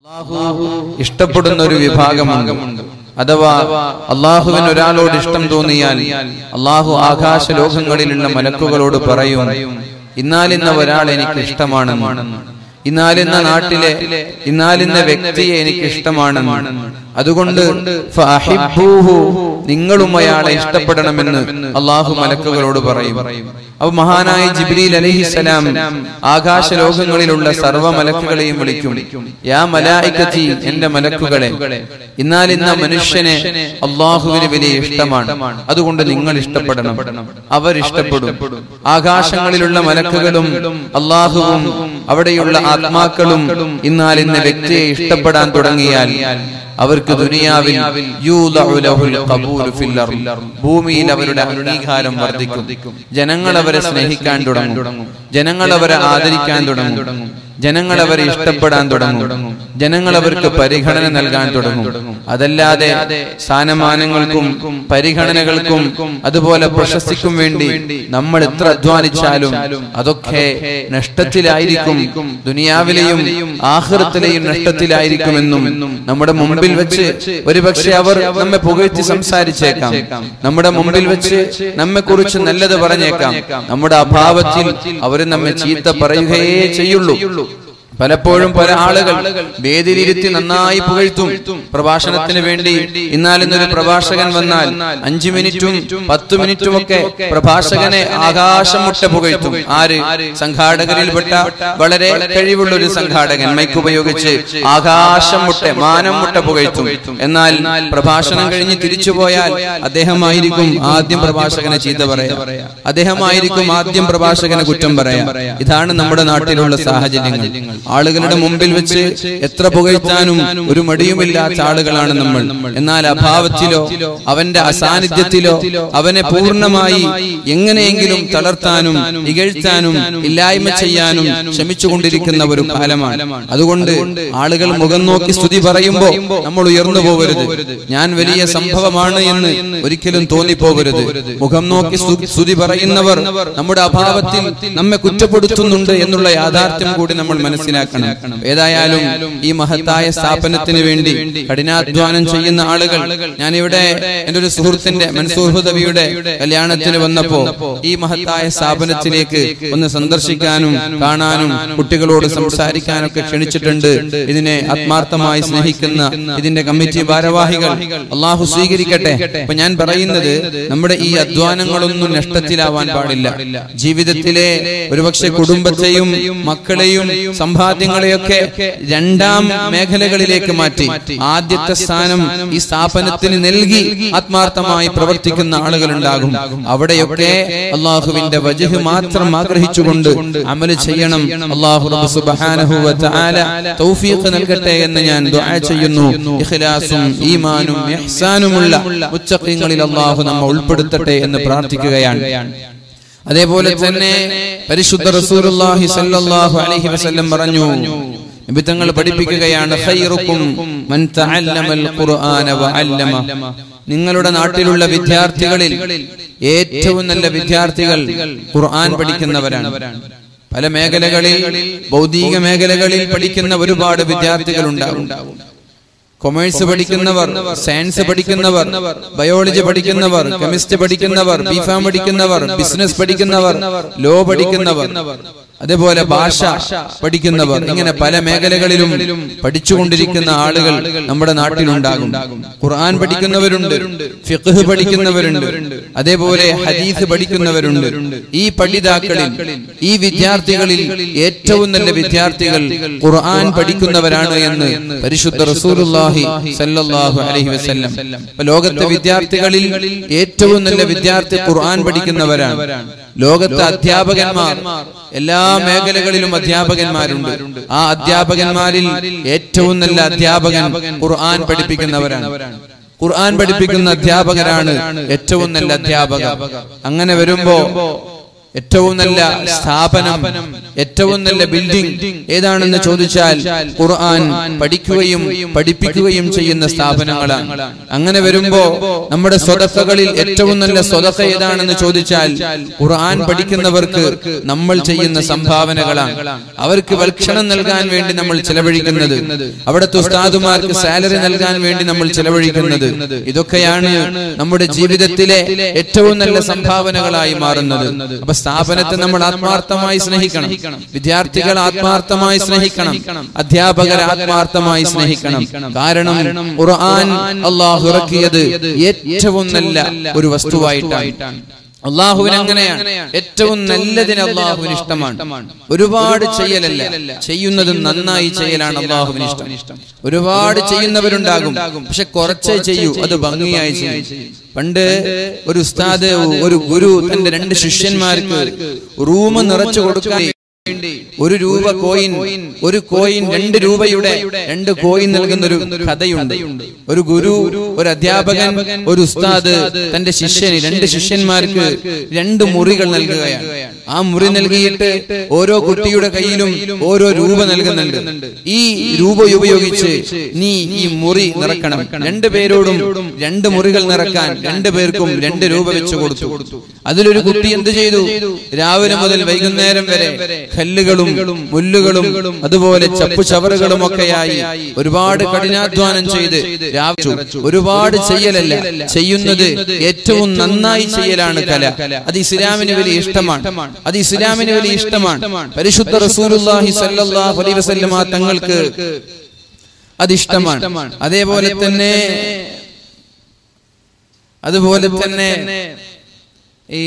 അള്ളാഹു ഇഷ്ടപ്പെടുന്ന ഒരു വിഭാഗമുണ്ട് അഥവാ അള്ളാഹുവിന് ഒരാളോട് ഇഷ്ടം തോന്നിയാൽ അള്ളാഹു ആകാശ ലോകങ്ങളിലുള്ള മലക്കുകളോട് പറയും ഇന്നാലിന്ന ഒരാൾ എനിക്ക് ഇഷ്ടമാണെന്ന് ഇന്നാലിന്ന നാട്ടിലെ ഇന്നാലിന്ന വ്യക്തിയെ എനിക്ക് ഇഷ്ടമാണെന്ന് അതുകൊണ്ട് ഫഅഹിബ്ബൂഹു, നിങ്ങളും അയാളെ ഇഷ്ടപ്പെടണമെന്ന് അള്ളാഹു മലക്കുകളോട് പറയും അപ്പൊ മഹാനായ ജിബ്രീൽ അലഹിസലാം ആകാശ ലോകങ്ങളിലുള്ള സർവ്വ മലക്കുകളെയും വിളിക്കും യാ മലായിക്കത്തി എന്റെ മലക്കുകളെ എന്നാൽ ഇന്ന മനുഷ്യനെ അള്ളാഹുവിന് വലിയ ഇഷ്ടമാണ് അതുകൊണ്ട് നിങ്ങൾ ഇഷ്ടപ്പെടണം അവർ ഇഷ്ടപ്പെടും ആകാശങ്ങളിലുള്ള മലക്കുകളും അള്ളാഹുവും അവിടെയുള്ള ആത്മാക്കളും എന്നാൽ ഇന്ന വ്യക്തിയെ ഇഷ്ടപ്പെടാൻ തുടങ്ങിയാൽ അവർക്ക് ദുനിയാവിൽ യൂദഉ ലഹുൽ ഖബൂലു ഫിൽ അർദ്. ഭൂമിയിൽ അവരുടെ അംഗീകാരം വർദ്ധിക്കും ജനങ്ങൾ അവരെ സ്നേഹിക്കാൻ തുടങ്ങും ജനങ്ങൾ അവരെ ആദരിക്കാൻ തുടങ്ങും ജനങ്ങൾ അവരെ ഇഷ്ടപ്പെടാൻ തുടങ്ങും ജനങ്ങൾ അവർക്ക് പരിഗണന നൽകാൻ തുടങ്ങും അതല്ലാതെ സ്ഥാനമാനങ്ങൾക്കും പരിഗണനകൾക്കും അതുപോലെ പ്രശസ്തിക്കും വേണ്ടി നമ്മൾ എത്ര അധ്വാനിച്ചാലും അതൊക്കെ നഷ്ടത്തിലായിരിക്കും ദുനിയാവിലെയും ആഹൃത്തിലെയും നഷ്ടത്തിലായിരിക്കുമെന്നും നമ്മുടെ മുമ്പിൽ വെച്ച് ഒരുപക്ഷെ അവർ നമ്മെ പുകഴ്ത്തി സംസാരിച്ചേക്കാം നമ്മുടെ മുമ്പിൽ വെച്ച് നമ്മെ കുറിച്ച് നല്ലത് പറഞ്ഞേക്കാം നമ്മുടെ അഭാവത്തിൽ അവർ നമ്മെ ചീത്ത പറയുകയേ ചെയ്യുള്ളൂ പലപ്പോഴും പല ആളുകൾ വേദിയിലിരുത്തി നന്നായി പുകഴ്ത്തും പ്രഭാഷണത്തിന് വേണ്ടി ഇന്നാലിന്നൊരു പ്രഭാഷകൻ വന്നാൽ അഞ്ചു മിനിറ്റും പത്ത് മിനിറ്റും ഒക്കെ പ്രഭാഷകനെ ആകാശം മുട്ട പുകഴ്ത്തും ആര് സംഘാടകരിൽപ്പെട്ട വളരെ കഴിവുള്ള ഒരു സംഘാടകൻ മൈക്ക് ഉപയോഗിച്ച് ആകാശം മുട്ട മാനം മുട്ട പുകഴ്ത്തും എന്നാൽ പ്രഭാഷണം കഴിഞ്ഞ് തിരിച്ചു പോയാൽ അദ്ദേഹമായിരിക്കും ആദ്യം പ്രഭാഷകനെ ചീത്ത പറയാ അദ്ദേഹമായിരിക്കും ആദ്യം പ്രഭാഷകനെ കുറ്റം പറയാം ഇതാണ് നമ്മുടെ നാട്ടിലുള്ള സാഹചര്യങ്ങൾ ആളുകളുടെ മുമ്പിൽ വെച്ച് എത്ര പുകഴ്ത്താനും ഒരു മടിയുമില്ലാത്ത ആളുകളാണ് നമ്മൾ എന്നാൽ അഭാവത്തിലോ അവന്റെ അസാന്നിധ്യത്തിലോ അവനെ പൂർണ്ണമായി എങ്ങനെയെങ്കിലും തളർത്താനും ഇകഴ്ത്താനും ഇല്ലായ്മ ചെയ്യാനും ശ്രമിച്ചുകൊണ്ടിരിക്കുന്ന ഒരു കാലമാണ് അതുകൊണ്ട് ആളുകൾ മുഖം നോക്കി സ്തുതി പറയുമ്പോ നമ്മൾ ഉയർന്നു പോകരുത് ഞാൻ വലിയ സംഭവമാണ് എന്ന് ഒരിക്കലും തോന്നിപ്പോകരുത് മുഖം നോക്കി സ്തു- സ്തുതി പറയുന്നവർ നമ്മുടെ അഭാവത്തിൽ നമ്മെ കുറ്റപ്പെടുത്തുന്നുണ്ട് എന്നുള്ള യാഥാർത്ഥ്യം കൂടി നമ്മൾ മനസ്സിലാക്കണം ഏതായാലും ഈ മഹത്തായ സ്ഥാപനത്തിന് വേണ്ടി കഠിനാധ്വാനം ചെയ്യുന്ന ആളുകൾ ഞാനിവിടെ എന്റെ ഒരു സുഹൃത്തിന്റെ മൻസൂർ ഹുദവിയുടെ കല്യാണത്തിന് വന്നപ്പോ ഈ മഹത്തായ സ്ഥാപനത്തിലേക്ക് ഒന്ന് സന്ദർശിക്കാനും കാണാനും കുട്ടികളോട് സംസാരിക്കാനൊക്കെ ക്ഷണിച്ചിട്ടുണ്ട് ഇതിനെ ആത്മാർത്ഥമായി സ്നേഹിക്കുന്ന ഇതിന്റെ കമ്മിറ്റി ഭാരവാഹികൾ അള്ളാഹു സ്വീകരിക്കട്ടെ അപ്പൊ ഞാൻ പറയുന്നത് നമ്മുടെ ഈ അധ്വാനങ്ങളൊന്നും നഷ്ടത്തിലാവാൻ പാടില്ല ജീവിതത്തിലെ ഒരുപക്ഷെ കുടുംബത്തെയും മക്കളെയും സമ്പാദ്യങ്ങളെയൊക്കെ രണ്ടാം മേഖലകളിലേക്ക് മാറ്റി ആദ്യത്തെ സ്ഥാനം ഈ സ്ഥാപനത്തിന് നൽകി ആത്മാർത്ഥമായി പ്രവർത്തിക്കുന്ന ആളുകളുണ്ടാകും അവിടെയൊക്കെ അള്ളാഹുവിന്റെ വജഹ് മാത്രം ആഗ്രഹിച്ചുകൊണ്ട് അമല് ചെയ്യണം അള്ളാഹു റബ്ബ് സുബ്ഹാനഹു വ തആല തൗഫീഖ് നൽകട്ടെ എന്ന് ഞാൻ ദുആ ചെയ്യുന്നു ഇഖ്ലാസും ഈമാനും ഇഹ്സാനുമുള്ള മുത്തഖീങ്ങളിൽ അള്ളാഹു നമ്മെ ഉൾപ്പെടുത്തട്ടെ എന്ന് പ്രാർത്ഥിക്കുകയാണ് അതേപോലെ തന്നെ പരിശുദ്ധ റസൂലുള്ളാഹി സ്വല്ലല്ലാഹു അലൈഹി വസല്ലം പറഞ്ഞു നബി തങ്ങൾ പഠിപ്പിക്കുകയാണ് ഖൈറുക്കും മൻ തഅല്ലമൽ ഖുർആന വഅല്ലമ നിങ്ങളുടെ നാട്ടിലുള്ള വിദ്യാർത്ഥികളിൽ ഏറ്റവും നല്ല വിദ്യാർത്ഥികൾ ഖുർആൻ പഠിക്കുന്നവരാണ് പല മേഖലകളിൽ ഭൗതിക മേഖലകളിൽ പഠിക്കുന്ന ഒരുപാട് വിദ്യാർത്ഥികൾ ഉണ്ടാകും കൊമേഴ്സ് പഠിക്കുന്നവർ സയൻസ് പഠിക്കുന്നവർ ബയോളജി പഠിക്കുന്നവർ കെമിസ്ട്രി പഠിക്കുന്നവർ ബിഫാം പഠിക്കുന്നവർ ബിസിനസ് പഠിക്കുന്നവർ ലോ പഠിക്കുന്നവർ അതേപോലെ ഭാഷ പഠിക്കുന്നവർ ഇങ്ങനെ പല മേഖലകളിലും പഠിച്ചുകൊണ്ടിരിക്കുന്ന ആളുകൾ നമ്മുടെ നാട്ടിലുണ്ടാകും ഖുർആൻ പഠിക്കുന്നവരുണ്ട് ഫിഖ് പഠിക്കുന്നവരുണ്ട് അതേപോലെ ഹദീസ് പഠിക്കുന്നവരുണ്ട് ഈ പഠിതാക്കളിൽ ഈ വിദ്യാർത്ഥികളിൽ ഏറ്റവും നല്ല വിദ്യാർത്ഥികൾ ഖുർആൻ പഠിക്കുന്നവരാണ് എന്ന് പരിശുദ്ധ റസൂലുള്ളാഹി സല്ലല്ലാഹു അലൈഹി വസല്ലം അപ്പൊ ലോകത്തെ വിദ്യാർത്ഥികളിൽ ഏറ്റവും നല്ല വിദ്യാർത്ഥി ഖുർആൻ പഠിക്കുന്നവരാണ് ലോകത്തെ അധ്യാപകന്മാർ എല്ലാ മേഖലകളിലും അധ്യാപകന്മാരുണ്ട് ആ അധ്യാപകന്മാരിൽ ഏറ്റവും നല്ല അധ്യാപകൻ ഖുർആൻ പഠിപ്പിക്കുന്നവരാണ് ഖുർആൻ പഠിപ്പിക്കുന്ന അധ്യാപകരാണ് ഏറ്റവും നല്ല അധ്യാപകർ അങ്ങനെ വരുമ്പോ ഏറ്റവും നല്ല സ്ഥാപനം ഏറ്റവും നല്ല ബിൽഡിംഗ് ഏതാണെന്ന് ചോദിച്ചാൽ ഖുർആൻ പഠിക്കുകയും പഠിപ്പിക്കുകയും ചെയ്യുന്ന സ്ഥാപനങ്ങളാണ് അങ്ങനെ വരുമ്പോ നമ്മുടെ സ്വതക്കകളിൽ ഏറ്റവും നല്ല സ്വതക്ക ഏതാണെന്ന് ചോദിച്ചാൽ ഖുർആൻ പഠിക്കുന്നവർക്ക് നമ്മൾ ചെയ്യുന്ന സംഭാവനകളാണ് അവർക്ക് ഭക്ഷണം നൽകാൻ വേണ്ടി നമ്മൾ ചെലവഴിക്കുന്നത് അവിടുത്തെ ഉസ്താദുമാർക്ക് സാലറി നൽകാൻ വേണ്ടി നമ്മൾ ചെലവഴിക്കുന്നത് ഇതൊക്കെയാണ് നമ്മുടെ ജീവിതത്തിലെ ഏറ്റവും നല്ല സംഭാവനകളായി മാറുന്നത് അപ്പൊ സ്ഥാപനത്തെ നമ്മൾ ആത്മാർത്ഥമായി സ്നേഹിക്കണം വിദ്യാർത്ഥികൾ ആത്മാർത്ഥമായി സ്നേഹിക്കണം അധ്യാപകർ ആത്മാർത്ഥമായി സ്നേഹിക്കണം കാരണം ഖുർആൻ അള്ളാഹു ഇറക്കിയത് ഏറ്റവും നല്ല ഒരു വസ്തുവായിട്ടാണ് അള്ളാഹുവിന് അങ്ങനെയാണ് ഏറ്റവും നല്ലതിന് അള്ളാഹുവിന് ഇഷ്ടമാണ് ഒരുപാട് ചെയ്യലല്ല ചെയ്യുന്നത് നന്നായി ചെയ്യലാണ് അള്ളാഹുവിന് ഇഷ്ടം ഒരുപാട് ചെയ്യുന്നവരുണ്ടാകും പക്ഷെ കുറച്ചേ ചെയ്യൂ അത് ഭംഗിയായി ചെയ്യും പണ്ട് ഒരു ഉസ്താദ് ഒരു ഗുരു തന്റെ രണ്ട് ശിഷ്യന്മാർക്ക് റൂം നിറച്ചു കൊടുക്കാൻ ഒരു രൂപ കോയിൻ ഒരു കോയിൻ രണ്ട് രൂപയുടെ രണ്ട് കോയിൻ നൽകുന്ന ഒരു കഥയുണ്ട് ഒരു ഗുരു ഒരു അധ്യാപകൻ ഒരു ഉസ്താദ് തന്റെ ശിഷ്യന് രണ്ട് ശിഷ്യന്മാർക്ക് രണ്ട് മുറികൾ നൽകുകയാണ് ആ മുറി നൽകിയിട്ട് ഓരോ കുട്ടിയുടെ കയ്യിലും ഓരോ രൂപ നൽകുന്നുണ്ട് ഈ രൂപ ഉപയോഗിച്ച് നീ ഈ മുറി നിറക്കണം രണ്ടു പേരോടും രണ്ട് മുറികൾ നിറക്കാൻ രണ്ടു പേർക്കും രണ്ട് രൂപ വെച്ച് കൊടുത്തു അതിലൊരു കുട്ടി എന്ത് ചെയ്തു രാവിലെ മുതൽ വൈകുന്നേരം വരെ കല്ലുകളും മുല്ലുകളും അതുപോലെ ചപ്പു ചവറുകളും ഒക്കെയായി ഒരുപാട് കഠിനാധ്വാനം ചെയ്ത് രാവിച്ചു ഒരുപാട് ചെയ്യലല്ല ചെയ്യുന്നത് ഏറ്റവും നന്നായി ചെയ്യലാണ് കല അത് ഇസ്ലാമിന് വലിയ ഇഷ്ടമാണ് അത് ഇസ്ലാമിന് വലിയ ഇഷ്ടമാണ് പരിശുദ്ധ റസൂലുള്ളാഹി സ്വല്ലല്ലാഹു അലൈഹി വസല്ലമ തങ്ങൾക്ക് അത് ഇഷ്ടമാണ് അതേപോലെ തന്നെ അതുപോലെ തന്നെ ഈ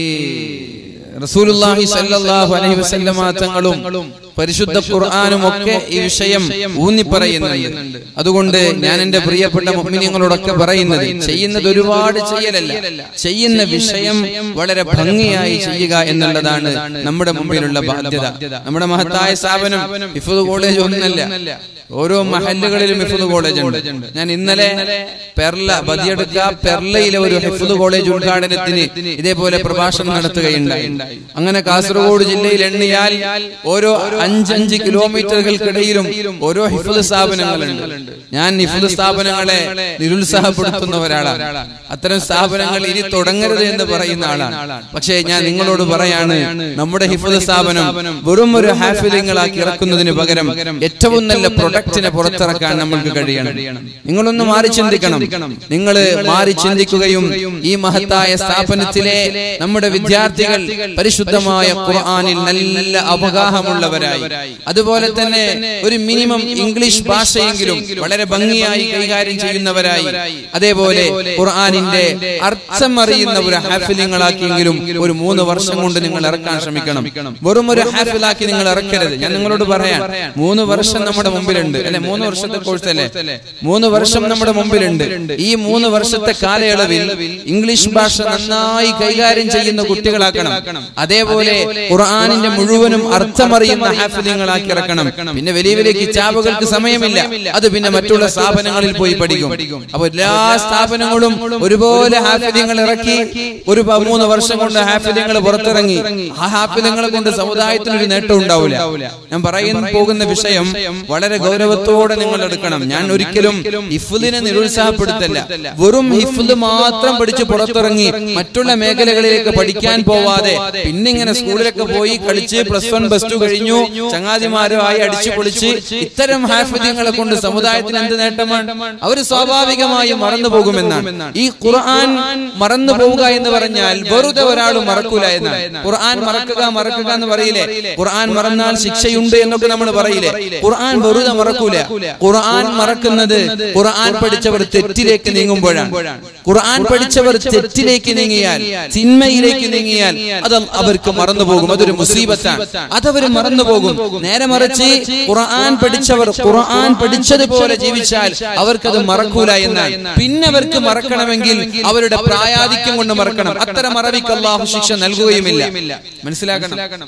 റസൂലുള്ളാഹി സ്വല്ലല്ലാഹു അലൈഹി വസല്ലമ തങ്ങളും പരിശുദ്ധ ഖുർആനും ഒക്കെ ഈ വിഷയം ഊന്നി പറയുന്നുണ്ട് അതുകൊണ്ട് ഞാൻ എന്റെ പ്രിയപ്പെട്ട മുഅ്മിനീങ്ങളോടൊക്കെ പറയുന്നത് ചെയ്യുന്നത് ഒരുപാട് ചെയ്യലല്ല ചെയ്യുന്ന വിഷയം വളരെ ഭംഗിയായി ചെയ്യുക എന്നുള്ളതാണ് നമ്മുടെ മുമ്പിലുള്ള ബാധ്യത നമ്മുടെ മഹത്തായ സ്ഥാപനം ഇഫുദ് കോളേജ് ഒന്നല്ല ഓരോ മഹല്ലുകളിലും ഹിഫുദ് കോളേജ് ഉണ്ട് ഞാൻ ഇന്നലെ പെർല ബദിയെടുക്ക പെർലയിലെ ഒരു ഹിഫുദ് കോളേജ് ഉദ്ഘാടനത്തിന് ഇതേപോലെ പ്രഭാഷണം നടത്തുകയുണ്ടായി അങ്ങനെ കാസർഗോഡ് ജില്ലയിൽ എണ്ണിയാൽ ഓരോ അഞ്ചഞ്ച് കിലോമീറ്ററുകൾക്കിടയിലും ഓരോ ഹിഫുദ് സ്ഥാപനങ്ങളുണ്ട് ഞാൻ ഹിഫുദ് സ്ഥാപനങ്ങളെ നിരുത്സാഹപ്പെടുത്തുന്ന ഒരാളാണ് അത്തരം സ്ഥാപനങ്ങൾ ഇനി തുടങ്ങരുത് എന്ന് പറയുന്ന ആളാണ് പക്ഷേ ഞാൻ നിങ്ങളോട് പറയാണ് നമ്മുടെ ഹിഫുദ് സ്ഥാപനം വെറും ഒരു ഹാഫിലിങ്ങളാക്കി ഇറക്കുന്നതിന് പകരം ഏറ്റവും നല്ല പ്രൊഡക്റ്റിനെ പുറത്തിറക്കാൻ നമ്മൾക്ക് കഴിയണം നിങ്ങളൊന്ന് മാറി ചിന്തിക്കണം നിങ്ങൾ മാറി ചിന്തിക്കുകയും ഈ മഹത്തായ സ്ഥാപനത്തിലെ നമ്മുടെ വിദ്യാർത്ഥികൾ പരിശുദ്ധമായ ഖുർആനിൽ നല്ല അവഗാഹമുള്ളവരായി അതുപോലെ തന്നെ ഒരു മിനിമം ഇംഗ്ലീഷ് ഭാഷയെങ്കിലും വളരെ ഭംഗിയായി കൈകാര്യം ചെയ്യുന്നവരായി അതേപോലെ ഖുർആനിന്റെ അർത്ഥം അറിയുന്ന ഒരു ഹാഫിലിങ്ങളാക്കിയെങ്കിലും ഒരു മൂന്ന് വർഷം കൊണ്ട് നിങ്ങൾ ഇറക്കാൻ ശ്രമിക്കണം വെറും ഒരു ഹാഫിലാക്കി നിങ്ങൾ ഇറക്കരുത് ഞാൻ നിങ്ങളോട് പറയാം മൂന്ന് വർഷം നമ്മുടെ മുമ്പിലുണ്ട് അല്ലെ മൂന്ന് വർഷത്തെ കോഴ്സ് അല്ലേ മൂന്ന് വർഷം നമ്മുടെ മുമ്പിലുണ്ട് ഈ മൂന്ന് വർഷത്തെ കാലയളവിൽ ഇംഗ്ലീഷ് ഭാഷ നന്നായി കൈകാര്യം ചെയ്യുന്ന കുട്ടികളാക്കണം അതേപോലെ ഖുർആാനിന്റെ മുഴുവനും അർത്ഥമറിയുന്ന ഹാഫിലിങ്ങളാക്കി ഇറക്കണം പിന്നെ വലിയ വലിയ കിതാബുകൾക്ക് സമയമില്ല അത് പിന്നെ മറ്റുള്ള സ്ഥാപനങ്ങളിൽ പോയി പഠിക്കും അപ്പൊ എല്ലാ സ്ഥാപനങ്ങളും ഒരുപോലെ ഹാഫിലിങ്ങൾ ഇറക്കി ഒരു പ- മൂന്ന് വർഷം കൊണ്ട് ഹാഫിലിങ്ങൾ പുറത്തിറങ്ങി ആ ഹാഫിലിങ്ങളെ കൊണ്ട് സമുദായത്തിന് ഒരു നേട്ടം ഉണ്ടാവില്ല ഞാൻ പറയുന്ന പോകുന്ന വിഷയം വളരെ ഗൗരവത്തോടെ നിങ്ങൾ എടുക്കണം ഞാൻ ഒരിക്കലും ഹിഫുദിനെ നിരുത്സാഹപ്പെടുത്തല്ല വെറും ഹിഫുദ് മാത്രം പഠിച്ച് പുറത്തിറങ്ങി മറ്റുള്ള മേഖലകളിലേക്ക് പഠിക്കാൻ പോവാതെ പിന്നെ ഇങ്ങനെ സ്കൂളിലൊക്കെ പോയി കളിച്ച് പ്ലസ് വൺ പ്ലസ് ടു കഴിഞ്ഞു ചങ്ങാതിമാരുമായി അടിച്ചു പൊളിച്ച് ഇത്തരം ഹാഫിദ്യങ്ങളെ കൊണ്ട് സമുദായത്തിന് എന്ത് നേട്ടമാണ് അവർ സ്വാഭാവികമായും മറന്നു പോകുമെന്നാണ് ഈ ഖുർആൻ മറന്നു പോവുക എന്ന് പറഞ്ഞാൽ വെറുതെ ഒരാൾ മറക്കൂല എന്നാണ് ഖുർആൻ മറക്കുക മറക്കുക എന്ന് പറയില്ലേ ഖുർആൻ മറന്നാൽ ശിക്ഷയുണ്ട് എന്നൊക്കെ നമ്മൾ പറയില്ലേ ഖുർആൻ വെറുതെ മറക്കൂല ഖുർആൻ മറക്കുന്നത് ഖുർആൻ പഠിച്ചവർ തെറ്റിലേക്ക് നീങ്ങുമ്പോഴാണ് ഖുർആൻ പഠിച്ചവർ തെറ്റിലേക്ക് നീങ്ങിയാൽ തിന്മയിലേക്ക് നീങ്ങിയാൽ അത് അവർക്ക് മറന്നുപോകും അതൊരു മുസീബത്താണ് അതവർ മറന്നുപോകും നേരെ മറിച്ച് ഖുർആൻ പഠിച്ചവർ ഖുർആൻ പഠിച്ചതുപോലെ ജീവിച്ചാൽ അവർക്കത് മറക്കൂല എന്നാണ് പിന്നെ അവർക്ക് മറക്കണമെങ്കിൽ അവരുടെ പ്രായാധിക്യം കൊണ്ട് മറക്കണം അത്തരം മറവിക്ക് അള്ളാഹു ശിക്ഷ നൽകുകയുമില്ല മനസ്സിലാക്കണം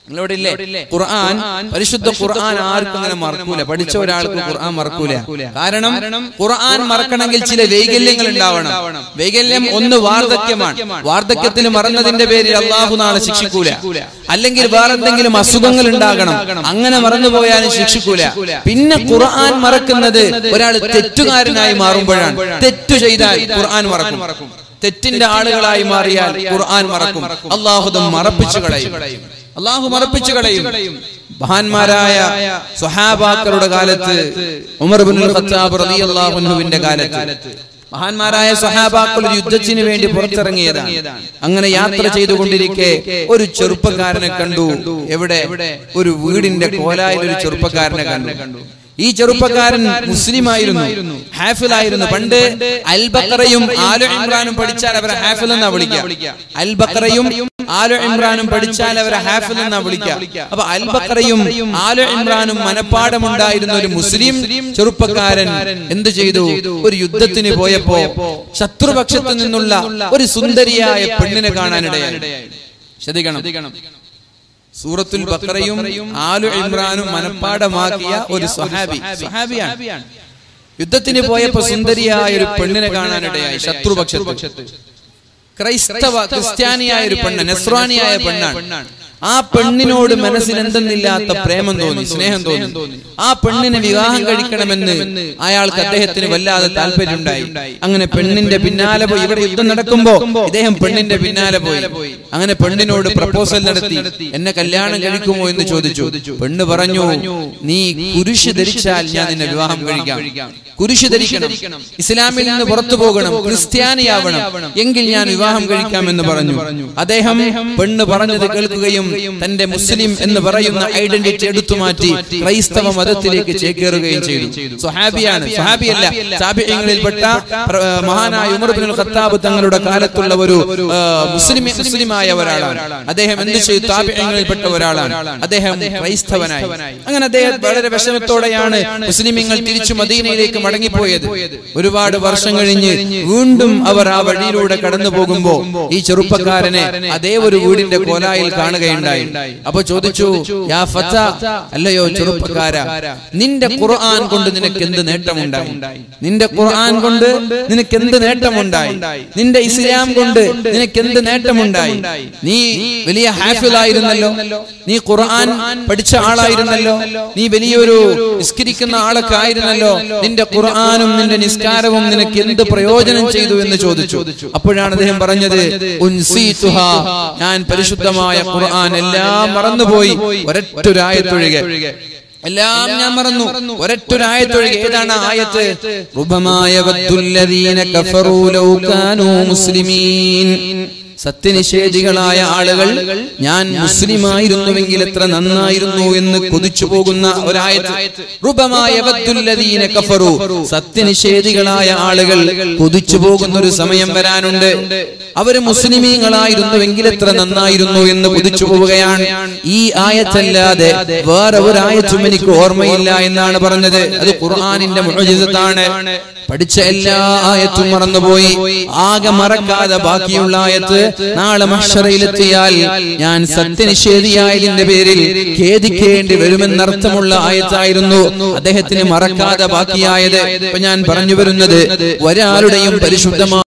നിങ്ങളോട് ഇല്ലേ ഖുർആൻ പരിശുദ്ധ ഖുർആൻ ആർക്കും അങ്ങനെ മറക്കൂല പഠിച്ച ഒരാൾക്ക് ഖുർആൻ മറക്കൂല കാരണം ഖുർആൻ മറക്കണമെങ്കിൽ ചില വൈകല്യങ്ങൾ ഉണ്ടാവണം വൈകല്യം ഒന്ന് വാർദ്ധക്യമാണ് വാർദ്ധക്യത്തിൽ മറന്നതിന്റെ പേരിൽ അള്ളാഹു നാളെ ശിക്ഷിക്കൂല അല്ലെങ്കിൽ വേറെ എന്തെങ്കിലും അസുഖങ്ങൾ ഉണ്ടാകണം അങ്ങനെ മറന്നുപോയാലും ശിക്ഷിക്കൂല പിന്നെ ഖുർആൻ മറക്കുന്നത് ഒരാൾ തെറ്റുകാരനായി മാറുമ്പോഴാണ് തെറ്റു ചെയ്താൽ ഖുർആൻ മറക്കും തെറ്റിന്റെ ആളുകളായി മാറിയാൽ ഖുർആൻ മറക്കും അള്ളാഹുദം മറപ്പിച്ചു കളയും അള്ളാഹു മറപ്പിച്ചു കളയും മഹാന്മാരായ സ്വഹാബാക്കളുടെ കാലത്ത് ഉമർ ബിൻ ഖത്താബ് റളിയല്ലാഹു അൻഹുവിന്റെ കാലത്ത് മഹാന്മാരായ സഹാബാക്കൾ ഒരു യുദ്ധത്തിന് വേണ്ടി പുറത്തിറങ്ങിയതാണ് അങ്ങനെ യാത്ര ചെയ്തുകൊണ്ടിരിക്കെ ഒരു ചെറുപ്പക്കാരനെ കണ്ടു എവിടെ ഒരു വീടിന്റെ കോലായിൽ ഒരു ചെറുപ്പക്കാരനെ കണ്ടു ഈ ചെറുപ്പക്കാരൻ മുസ്ലിമായിരുന്നു ഹാഫിലായിരുന്നു പണ്ട് അൽ ബക്കറയും ആലു ഇമ്രാനും പഠിച്ചാൽ അവരെ ഹാഫിൽ എന്നാ വിളിക്കുക അൽ ബക്കറയും ആലു ഇമ്രാനും പഠിച്ചാൽ അവരെ ഹാഫിൽ എന്നാ വിളിക്കുക അപ്പൊ അൽ ബക്കറയും ആലു ഇമ്രാനും മനപ്പാടമുണ്ടായിരുന്ന ഒരു മുസ്ലിം ചെറുപ്പക്കാരൻ എന്ത് ചെയ്തു ഒരു യുദ്ധത്തിന് പോയപ്പോ ശത്രുപക്ഷത്തു നിന്നുള്ള ഒരു സുന്ദരിയായ പെണ്ണിനെ കാണാനിടയായി ശ്രദ്ധിക്കണം സൂറത്തുൽ ബക്കറയും ആലു ഇമ്രാനും മനപ്പാടമാക്കിയ ഒരു സ്വഹാബി സ്വഹാബിയാണ് യുദ്ധത്തിന് പോയപ്പോ സുന്ദരിയായ ഒരു പെണ്ണിനെ കാണാനിടയായി ശത്രുപക്ഷത്ത് ക്രൈസ്തവ ക്രിസ്ത്യാനിയായ ഒരു പെണ്ണ് നെസ്രാനിയായ പെണ്ണാണ് ആ പെണ്ണിനോട് മനസ്സിൽ എന്തെന്നില്ലാത്ത പ്രേമം തോന്നി സ്നേഹം തോന്നി ആ പെണ്ണിനെ വിവാഹം കഴിക്കണമെന്ന് അയാൾക്ക് അദ്ദേഹത്തിന് വല്ലാതെ താല്പര്യമുണ്ടായി അങ്ങനെ പെണ്ണിന്റെ പിന്നാലെ പോയി ഇവിടെ യുദ്ധം നടക്കുമ്പോ ഇദ്ദേഹം പെണ്ണിന്റെ പിന്നാലെ പോയി അങ്ങനെ പെണ്ണിനോട് പ്രപ്പോസൽ നടത്തി എന്നെ കല്യാണം കഴിക്കുമോ എന്ന് ചോദിച്ചു പെണ്ണ് പറഞ്ഞു നീ കുരിശ് ധരിച്ചാൽ ഞാൻ നിന്നെ വിവാഹം കഴിക്കാം കുരിശ് ധരിക്കണം ഇസ്ലാമിൽ നിന്ന് പുറത്തു പോകണം ക്രിസ്ത്യാനിയാവണം എങ്കിൽ ഞാൻ വിവാഹം കഴിക്കാമെന്ന് പറഞ്ഞു അദ്ദേഹം പെണ്ണ് പറഞ്ഞത് കേൾക്കുകയും തന്റെ മുസ്ലിം എന്ന് പറയുന്ന ഐഡന്റിറ്റി എടുത്തു മാറ്റി ക്രൈസ്തവ മതത്തിലേക്ക് ചേക്കേറുകയും ചെയ്തു സ്വഹാബിയാണ് സ്വഹാബിയല്ല സാബിയങ്ങളിൽപ്പെട്ട പ്ര- മഹാനായ ഉമർ ബിൻ ഖത്താബ് തങ്ങളുടെ കാലത്തുള്ള ഒരു ആ, മുസ്ലിം മുസ്ലിമായ ഒരാളാണ് അദ്ദേഹം എന്ത് ചെയ്തു താബിയങ്ങളിൽപ്പെട്ട ഒരാളാണ് അദ്ദേഹം ക്രൈസ്തവനായി അങ്ങനെ അദ്ദേഹം വളരെ വിഷമത്തോടെയാണ് മുസ്ലിമീങ്ങൾ തിരിച്ചു മദീനയിലേക്ക് മടങ്ങിപ്പോയത് ഒരുപാട് വർഷം കഴിഞ്ഞ് വീണ്ടും അവർ ആ വഴിയിലൂടെ കടന്നു പോകുമ്പോ ഈ ചെറുപ്പക്കാരനെ അതേ ഒരു വീടിന്റെ കോലായിൽ കാണുകയുണ്ടായി അപ്പൊ ചോദിച്ചു യാ ഫത്ത അല്ലയോ ചെറുപ്പക്കാര നിന്റെ ഖുർആൻ കൊണ്ട് നിനക്ക് എന്ത് നേട്ടമുണ്ടായി നിന്റെ ഖുർആൻ കൊണ്ട് നിനക്ക് എന്ത് നേട്ടമുണ്ടായി നിന്റെ ഇസ്ലാം കൊണ്ട് നിനക്ക് എന്ത് നേട്ടമുണ്ടായി നീ വലിയ ഹാഫിലായിരുന്നല്ലോ നീ ഖുർആൻ പഠിച്ച ആളായിരുന്നല്ലോ നീ വലിയൊരു നിസ്കരിക്കുന്ന ആളൊക്കെ ആയിരുന്നല്ലോ നിന്റെ ഖുർആനും നിന്റെ നിസ്കാരവും നിനക്ക് എന്ത് പ്രയോജനം ചെയ്തു എന്ന് ചോദിച്ചു അപ്പോഴാണ് അദ്ദേഹം പറഞ്ഞത് ഉൻസീതുഹാ. ഞാൻ പരിശുദ്ധമായ ഖുർആൻ എല്ലാം മറന്നുപോയി ഒരൊറ്റൊരായത്തൊഴികെ എല്ലാം ഞാൻ മറന്നു ഒരൊറ്റൊരായത്തൊഴികെ ഏതാണ് ആ ആയത്ത് റുബമായ വദ്ദുല്ലദീന കഫറൂ ലൗ കാനൂ മുസ്ലിമീൻ സത്യനിഷേധികളായ ആളുകൾ ഞാൻ മുസ്ലിമായിരുന്നുവെങ്കിൽ എത്ര നന്നായിരുന്നു എന്ന് കൊതിച്ചു പോകുന്ന ഒരായത്ത് റുബമായ വദ്ദുല്ലദീന കഫറൂ സത്യനിഷേധികളായ ആളുകൾ കൊതിച്ചു പോകുന്ന ഒരു സമയം വരാനുണ്ട് അവര് മുസ്ലിമീങ്ങളായിരുന്നുവെങ്കിൽ എത്ര നന്നായിരുന്നു എന്ന് കൊതിച്ചു പോവുകയാണ് ഈ ആയത്തല്ലാതെ വേറെ ഒരു ആയത്തും എനിക്ക് ഓർമ്മയില്ല എന്നാണ് പറഞ്ഞത് അത് ഖുർആാനിന്റെ മുഅജിസത്താണ് പഠിച്ച എല്ലാ ആയത്തും മറന്നുപോയി ആകെ മറക്കാതെ ബാക്കിയുള്ള ആയത്ത് നാളെ മഷറയിലെത്തിയാൽ ഞാൻ സത്യനിഷേധിയായതിന്റെ പേരിൽ ഖേദിക്കേണ്ടി വരുമെന്നർത്ഥമുള്ള ആയത്തായിരുന്നു അദ്ദേഹത്തിന് മറക്കാതെ ബാക്കിയായത് ഇപ്പൊ ഞാൻ പറഞ്ഞു വരുന്നത് ഒരാളുടെയും പരിശുദ്ധമായ